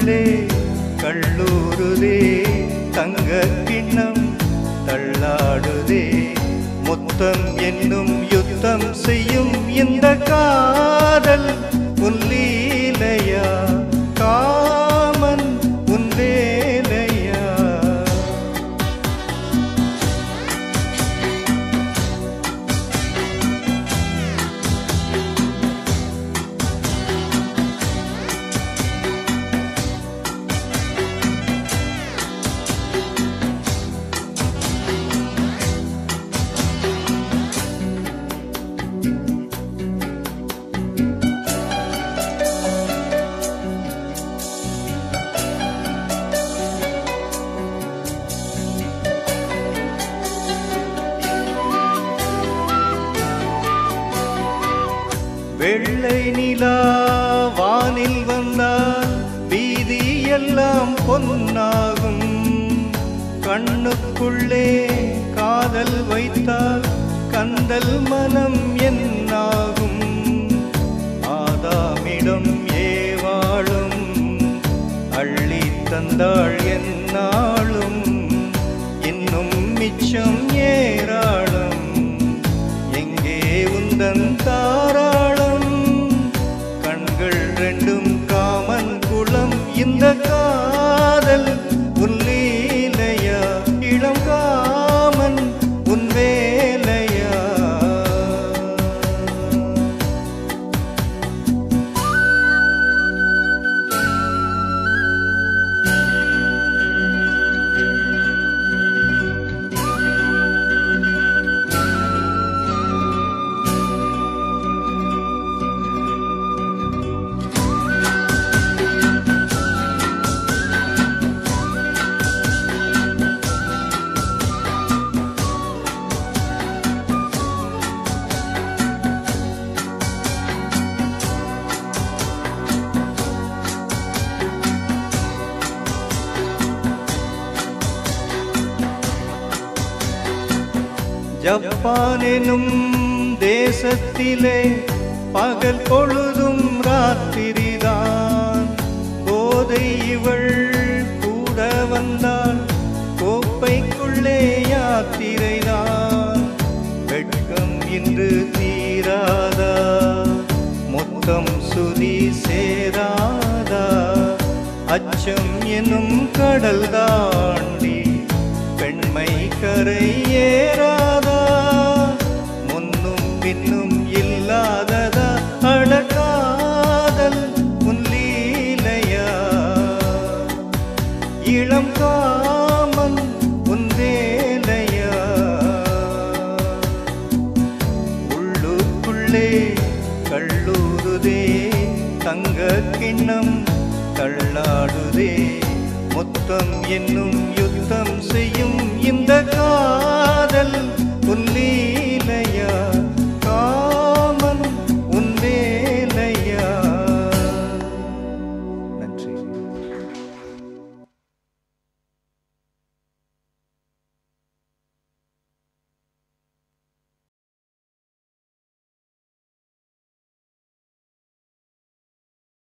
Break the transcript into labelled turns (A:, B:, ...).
A: உள்ளுக்குள்ளே கள்ளூருதே தங்க கிண்ணம் தள்ளாடுதே முத்தம் என்னும் யுத்தம் செய்யும் இந்த காதல் உன்லீலையா காமன் உன் வேலையா வெள்ளை நிலா வானில் வந்தால் வீதி எல்லாம் பொன்னாகும் கண்ணுக்குள்ளே காதல் வைத்தால் கந்தல் மனம் என்னாகும் ஆதாமிடம் ஏவாளும் அள்ளி தந்தாள் என்னாலும் இன்னும் மிச்சம் ஏராளம் எங்கே உந்தன் தாராளம் கண்கள் ரெண்டும் காமன் குளம் இந்த காதல் உன்லீலையா இளம் காமன் உன் வேலையா ஜப்பானெனும் தேசத்திலே பகல் பொழுதும் ராத்திரிதான் போதை இவள் கூட வந்தால் கோப்பைக்குள்ளே யாத்திரைதான் வெட்கம் இன்று தீராதா மொத்தம் சுதி சேராதா அச்சம் எனும் கடல் தாண்டி பெண்மை கரை ஏறாதா முன்னும் பின்னும் இல்லாததா அடக்காதல் உன் லீலையா இளம் காமன் உன் வேலையா உள்ளுக்குள்ளே கள்ளூருதே தங்க கிண்ணம் தள்ளாடுதே மொத்தம் என்னும் யுத்தம் செய்யும் இந்த கா